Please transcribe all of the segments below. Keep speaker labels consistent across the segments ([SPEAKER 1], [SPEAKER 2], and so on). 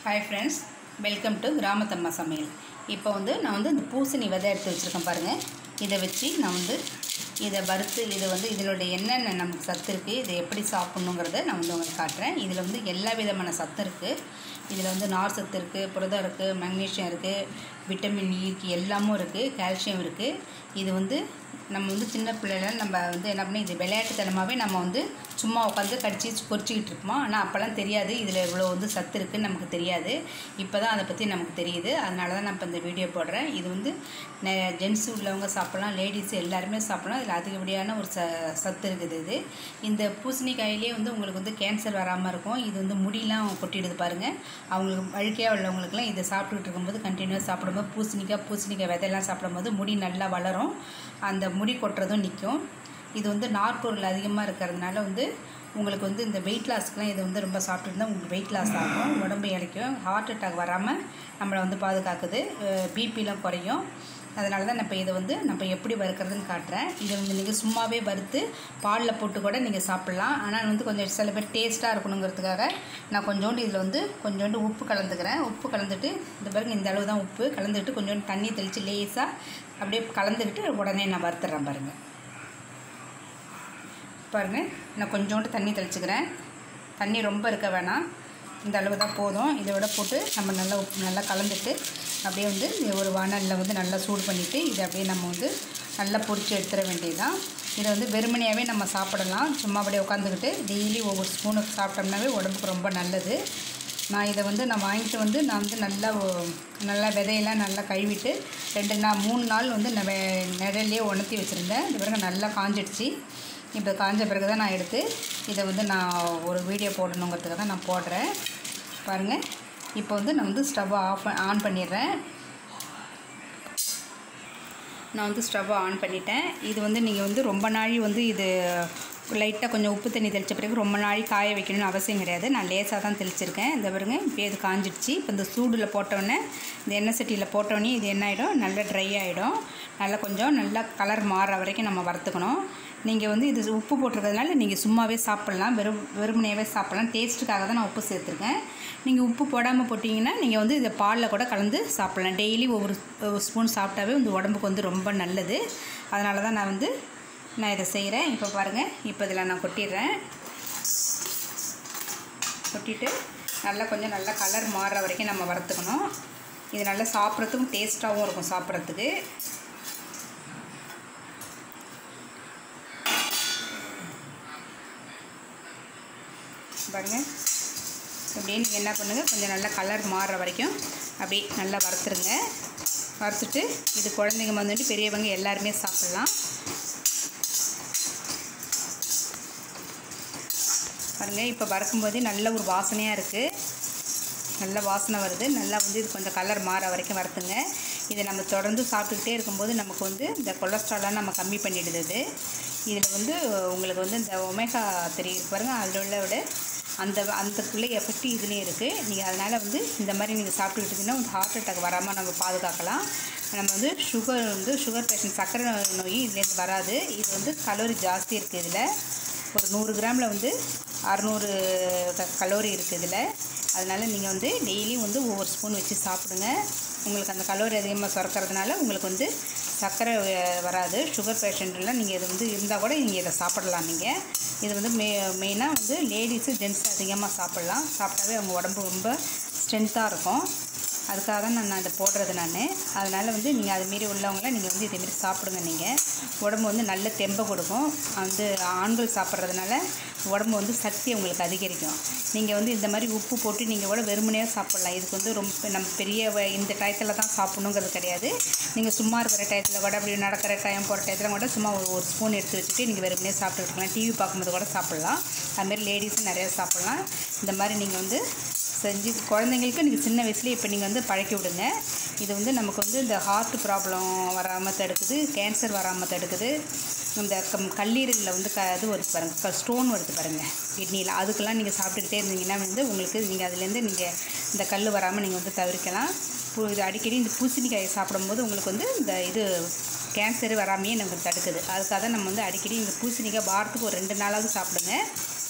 [SPEAKER 1] hi friends welcome to கிராமத்தம்மா சமையல் இப்போ வந்து நான் வந்து இந்த பூசணி விதை எடுத்து வச்சுருக்கேன் பாருங்கள் இதை வச்சு நான் வந்து இதை வறுத்து இதை வந்து இதனுடைய என்னென்ன நமக்கு சத்து இருக்குது இதை எப்படி சாப்பிட்ணுங்கிறத நான் வந்து உங்களுக்கு காட்டுறேன் இதில் வந்து எல்லா விதமான சத்து இருக்குது இதில் வந்து நார் சத்து இருக்குது புரதம் இருக்குது மெக்னீஷியம் இருக்குது விட்டமின் இ இருக்குது எல்லாமும் இருக்குது கால்சியம் இருக்குது இது வந்து நம்ம வந்து சின்ன பிள்ளைல நம்ம வந்து என்ன பண்ணி இது விளையாட்டுத்தனமாகவே நம்ம வந்து சும்மா உட்காந்து கடிச்சு பொறிச்சிக்கிட்டு இருப்போம் ஆனால் அப்போல்லாம் தெரியாது இதில் இவ்வளோ வந்து சத்து இருக்குன்னு நமக்கு தெரியாது இப்போ தான் அதை பற்றி நமக்கு தெரியுது அதனால தான் நான் இப்போ இந்த வீடியோ போடுறேன் இது வந்து ஜென்ஸ் உள்ளவங்க சாப்பிட்லாம் லேடிஸ் எல்லாருமே சாப்பிட்லாம் இதில் அதிகப்படியான ஒரு ச சத்து இருக்குது இது இந்த பூசணிக்காயிலே வந்து உங்களுக்கு வந்து கேன்சர் வராமல் இருக்கும் இது வந்து முடியெலாம் கொட்டிடுது பாருங்கள் அவங்களுக்கு அழுக்கையாக உள்ளவங்களுக்குலாம் இதை சாப்பிட்டுக்கிட்டு இருக்கும்போது கண்டினியூவாக சாப்பிடும்போது பூசணிக்காய் பூசணிக்காய் விதையெல்லாம் சாப்பிடும்போது முடி நல்லா வளரும் அந்த முடி கொட்டுறதும் நிற்கும் இது வந்து நார்ப்பொருள் அதிகமாக இருக்கிறதுனால வந்து உங்களுக்கு வந்து இந்த வெயிட் லாஸ்க்குலாம் இது வந்து ரொம்ப சாப்பிட்டுருந்தா உங்களுக்கு வெயிட் லாஸ் ஆகும் உடம்பு இழைக்கும் ஹார்ட் அட்டாக் வராமல் நம்மளை வந்து பாதுகாக்குது பிபிலாம் குறையும் அதனால தான் இப்போ இதை வந்து நம்ம எப்படி வறுக்கிறதுன்னு காட்டுறேன் இதை வந்து நீங்கள் சும்மாவே வறுத்து பாலில் போட்டு கூட நீங்கள் சாப்பிட்லாம் ஆனால் வந்து கொஞ்சம் சில பேர் டேஸ்ட்டாக இருக்கணுங்கிறதுக்காக நான் கொஞ்சோண்டு இதில் வந்து கொஞ்சோண்டு உப்பு கலந்துக்கிறேன் உப்பு கலந்துட்டு இந்த பாருங்க இந்த அளவு தான் உப்பு கலந்துட்டு கொஞ்சோண்டு தண்ணி தெளித்து லேஸாக அப்படியே கலந்துக்கிட்டு உடனே நான் வறுத்துறேன் பாருங்கள் பாருங்கள் நான் கொஞ்சோண்டு தண்ணி தெளிச்சுக்கிறேன் தண்ணி ரொம்ப இருக்க வேணாம் இந்த அளவு தான் போதும் இதை விட போட்டு நம்ம நல்லா உப்பு நல்லா கலந்துட்டு அப்படியே வந்து ஒரு வானலில் வந்து நல்லா சூடு பண்ணிவிட்டு இதை அப்படியே நம்ம வந்து நல்லா பொரித்து எடுத்துட வேண்டியதுதான் இதை வந்து வெறுமனையாகவே நம்ம சாப்பிடலாம் சும்மா அப்படியே உட்காந்துக்கிட்டு டெய்லி ஒவ்வொரு ஸ்பூனுக்கு சாப்பிட்டோம்னாவே உடம்புக்கு ரொம்ப நல்லது நான் இதை வந்து நான் வாங்கிட்டு வந்து நான் வந்து நல்லா நல்லா விதையெல்லாம் நல்லா கழுவிட்டு ரெண்டு நாள் மூணு நாள் வந்து நான் நிழல்லே உணர்த்தி வச்சுருந்தேன் இது பிறகு நல்லா காஞ்சிடுச்சு இப்போ காஞ்ச பிறகு தான் நான் எடுத்து இதை வந்து நான் ஒரு வீடியோ போடணுங்கிறதுக்காக தான் நான் போடுறேன் பாருங்கள் இப்போ வந்து நான் வந்து ஸ்டவ்வை ஆஃப் ஆன் பண்ணிடுறேன் நான் வந்து ஸ்டவ்வை ஆன் பண்ணிட்டேன் இது வந்து நீங்கள் வந்து ரொம்ப நாள் வந்து இது லைட்டாக கொஞ்சம் உப்பு தண்ணி தெளித்த பிறகு ரொம்ப நாள் காய வைக்கணும்னு அவசியம் கிடையாது நான் லேசாக தான் தெளிச்சிருக்கேன் இந்த பாருங்க இப்போ இது காஞ்சிடுச்சு இப்போ இந்த சூடில் போட்டோடனே இந்த எண்ணெய் சட்டியில் போட்டோடனே இது என்ன ஆகிடும் நல்லா ட்ரை ஆகிடும் நல்லா கொஞ்சம் நல்லா கலர் மாறுற வரைக்கும் நம்ம வறுத்துக்கணும் நீங்கள் வந்து இது உப்பு போட்டிருக்கிறதுனால நீங்கள் சும்மாவே சாப்பிட்லாம் வெறும் வெறுமனையாகவே சாப்பிட்லாம் டேஸ்ட்டுக்காக தான் நான் உப்பு சேர்த்துருக்கேன் நீங்கள் உப்பு போடாமல் போட்டிங்கன்னா நீங்கள் வந்து இதை பாலில் கூட கலந்து சாப்பிட்லாம் டெய்லி ஒவ்வொரு ஒரு ஸ்பூன் சாப்பிட்டாவே வந்து உடம்புக்கு வந்து ரொம்ப நல்லது அதனால தான் நான் வந்து நான் இதை செய்கிறேன் இப்போ பாருங்கள் இப்போ இதில் நான் கொட்டிடுறேன் கொட்டிட்டு நல்லா கொஞ்சம் நல்லா கலர் மாறுற வரைக்கும் நம்ம வறுத்துக்கணும் இது நல்லா சாப்பிட்றதுக்கும் டேஸ்ட்டாகவும் இருக்கும் சாப்பிட்றதுக்கு பாருங்கள் அப்படியே நீங்கள் என்ன பண்ணுங்கள் கொஞ்சம் நல்லா கலர் மாறுற வரைக்கும் அப்படியே நல்லா வறுத்துருங்க வறுத்துட்டு இது குழந்தைங்க வந்துட்டு பெரியவங்க எல்லாருமே சாப்பிட்லாம் பாருங்கள் இப்போ வறுக்கும்போதே நல்ல ஒரு வாசனையாக இருக்குது நல்ல வாசனை வருது நல்லா வந்து இது கொஞ்சம் கலர் மாற வரைக்கும் வறுத்துங்க இதை நம்ம தொடர்ந்து சாப்பிட்டுக்கிட்டே இருக்கும்போது நமக்கு வந்து இந்த கொலஸ்ட்ராலாம் நம்ம கம்மி பண்ணிடுது இது இதில் வந்து உங்களுக்கு வந்து இந்த ஒமேகா த்ரீ பாருங்கள் அதில் உள்ள விட அந்த அந்தக்குள்ளே எஃபெக்ட் இதுலேயும் இருக்குது நீங்கள் அதனால் வந்து இந்த மாதிரி நீங்கள் சாப்பிட்டுக்கிட்டிங்கன்னா வந்து ஹார்ட் அட்டாக் வராமல் நம்ம பாதுகாக்கலாம் நம்ம வந்து சுகர் வந்து சுகர் பேஷண்ட் சர்க்கரை நோய் இதுலேருந்து வராது இது வந்து கலோரி ஜாஸ்தி இருக்குது இதில் ஒரு நூறு கிராமில் வந்து அறநூறு க கலோரி இருக்குது இதில் அதனால் நீங்கள் வந்து டெய்லியும் வந்து ஒவ்வொரு ஸ்பூன் வச்சு சாப்பிடுங்க உங்களுக்கு அந்த கலோரி அதிகமாக சுரக்கிறதுனால உங்களுக்கு வந்து சர்க்கரை வராது சுகர் பேஷண்ட்டில் நீங்கள் இது வந்து இருந்தால் கூட நீங்கள் இதை சாப்பிடலாம் நீங்கள் இது வந்து மெ மெயினாக வந்து லேடிஸு ஜென்ட்ஸ் அதிகமாக சாப்பிட்லாம் சாப்பிட்டாவே அவங்க உடம்பு ரொம்ப ஸ்ட்ரென்த்தாக இருக்கும் அதுக்காக தான் நான் இதை போடுறது நான் அதனால் வந்து நீங்கள் அதுமாரி உள்ளவங்களாம் நீங்கள் வந்து இதேமாரி சாப்பிடுங்க நீங்கள் உடம்பு வந்து நல்ல தெம்பை கொடுக்கும் வந்து ஆண்கள் சாப்பிட்றதுனால உடம்பு வந்து சக்தி உங்களுக்கு அதிகரிக்கும் நீங்கள் வந்து இந்த மாதிரி உப்பு போட்டு நீங்கள் கூட வெறுமனையாக சாப்பிட்லாம் இதுக்கு வந்து ரொம்ப நம்ம பெரிய இந்த டயத்தில் தான் சாப்பிட்ணுங்கிறது கிடையாது நீங்கள் சும்மா இருக்கிற டயத்தில் கூட அப்படி நடக்கிற டைம் போகிற டயத்தில் கூட சும்மா ஒரு ஒரு ஸ்பூன் எடுத்து வச்சுட்டு நீங்கள் வெறுமனையாக சாப்பிட்டுக்கலாம் டிவி பார்க்கும்போது கூட சாப்பிட்லாம் அதுமாரி லேடிஸும் நிறையா சாப்பிட்லாம் இந்த மாதிரி நீங்கள் வந்து செஞ்சு குழந்தைங்களுக்கு நீங்கள் சின்ன வயசுலேயே இப்போ நீங்கள் வந்து பழக்கி விடுங்க இது வந்து நமக்கு வந்து இந்த ஹார்ட் ப்ராப்ளம் வராமல் தடுக்குது கேன்சர் வராமல் தடுக்குது இந்த கம் கல்லீரலில் வந்து க இது வருது பாருங்கள் ஸ்டோன் வருது பாருங்கள் கிட்னியில் அதுக்கெல்லாம் நீங்கள் சாப்பிட்டுக்கிட்டே இருந்தீங்கன்னா வந்து உங்களுக்கு நீங்கள் அதுலேருந்து நீங்கள் இந்த கல் வராமல் நீங்கள் வந்து தவிர்க்கலாம் பூ இது அடிக்கடி இந்த பூசணிக்காயை சாப்பிடும்போது உங்களுக்கு வந்து இந்த இது கேன்சர் வராமையே நமக்கு தடுக்குது அதுக்காக தான் நம்ம வந்து அடிக்கடி இந்த பூசணிக்காய் வாரத்துக்கு ஒரு ரெண்டு நாளாவது சாப்பிடுங்க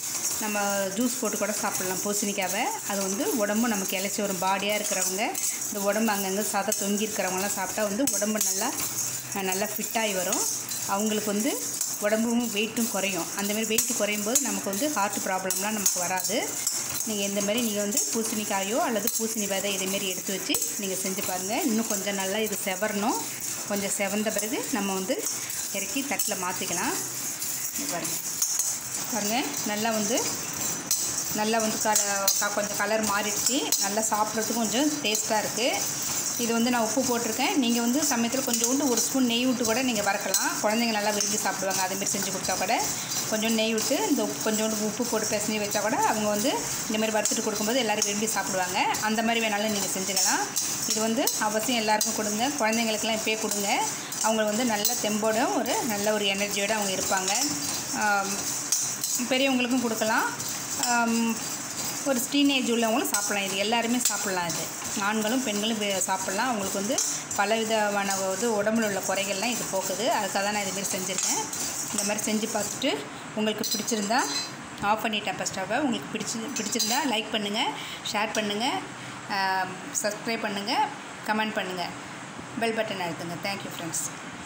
[SPEAKER 1] நம்ம ஜூஸ் போட்டு கூட சாப்பிட்லாம் பூசணிக்காவை அது வந்து உடம்பு நமக்கு இழைச்சி வரும் பாடியாக இருக்கிறவங்க இந்த உடம்பு அங்கங்கே சதை தொங்கி இருக்கிறவங்களாம் சாப்பிட்டா வந்து உடம்பு நல்லா நல்லா ஃபிட்டாகி வரும் அவங்களுக்கு வந்து உடம்பும் வெயிட்டும் குறையும் அந்தமாரி வெயிட் குறையும் போது நமக்கு வந்து ஹார்ட் ப்ராப்ளம்லாம் நமக்கு வராது நீங்கள் இந்த மாதிரி நீங்கள் வந்து பூசணிக்காயோ அல்லது பூசணி விதை இதேமாரி எடுத்து வச்சு நீங்கள் செஞ்சு பாருங்கள் இன்னும் கொஞ்சம் நல்லா இது செவரணும் கொஞ்சம் செவந்த பிறகு நம்ம வந்து இறக்கி தட்டில் மாற்றிக்கலாம் பாருங்கள் பாருங்கள் நல்லா வந்து நல்லா வந்து கல கொஞ்சம் கலர் மாறிடுச்சு நல்லா சாப்பிட்றதுக்கு கொஞ்சம் டேஸ்ட்டாக இருக்குது இது வந்து நான் உப்பு போட்டிருக்கேன் நீங்கள் வந்து சமயத்தில் கொஞ்சோண்டு ஒரு ஸ்பூன் நெய் விட்டு கூட நீங்கள் வறுக்கலாம் குழந்தைங்க நல்லா விரும்பி சாப்பிடுவாங்க அதேமாரி செஞ்சு கொடுத்தா கூட கொஞ்சம் நெய் விட்டு இந்த உப்பு கொஞ்சோண்டு உப்பு போட்டு பிசைஞ்சு வச்சா கூட அவங்க வந்து இந்தமாரி வறுத்துட்டு கொடுக்கும்போது எல்லோரும் விரும்பி சாப்பிடுவாங்க அந்த மாதிரி வேணாலும் நீங்கள் செஞ்சுக்கலாம் இது வந்து அவசியம் எல்லாருக்கும் கொடுங்க குழந்தைங்களுக்கெல்லாம் இப்போயே கொடுங்க அவங்க வந்து நல்ல தெம்போட ஒரு நல்ல ஒரு எனர்ஜியோடு அவங்க இருப்பாங்க பெரியவங்களுக்கும் கொடுக்கலாம் ஒரு டீனேஜ் உள்ளவங்களும் சாப்பிட்லாம் இது எல்லாருமே சாப்பிட்லாம் இது ஆண்களும் பெண்களும் சாப்பிட்லாம் அவங்களுக்கு வந்து பல விதமான இது உடம்புல உள்ள குறைகள்லாம் இது போக்குது அதுக்காக தான் நான் இதுமாரி செஞ்சுருக்கேன் இந்த மாதிரி செஞ்சு பார்த்துட்டு உங்களுக்கு பிடிச்சிருந்தா ஆஃப் பண்ணிட்டேன் இப்போ ஸ்டவ்வை உங்களுக்கு பிடிச்சி பிடிச்சிருந்தா லைக் பண்ணுங்கள் ஷேர் பண்ணுங்கள் சப்ஸ்கிரைப் பண்ணுங்கள் கமெண்ட் பண்ணுங்கள் பெல் பட்டன் அழுத்துங்க தேங்க்யூ ஃப்ரெண்ட்ஸ்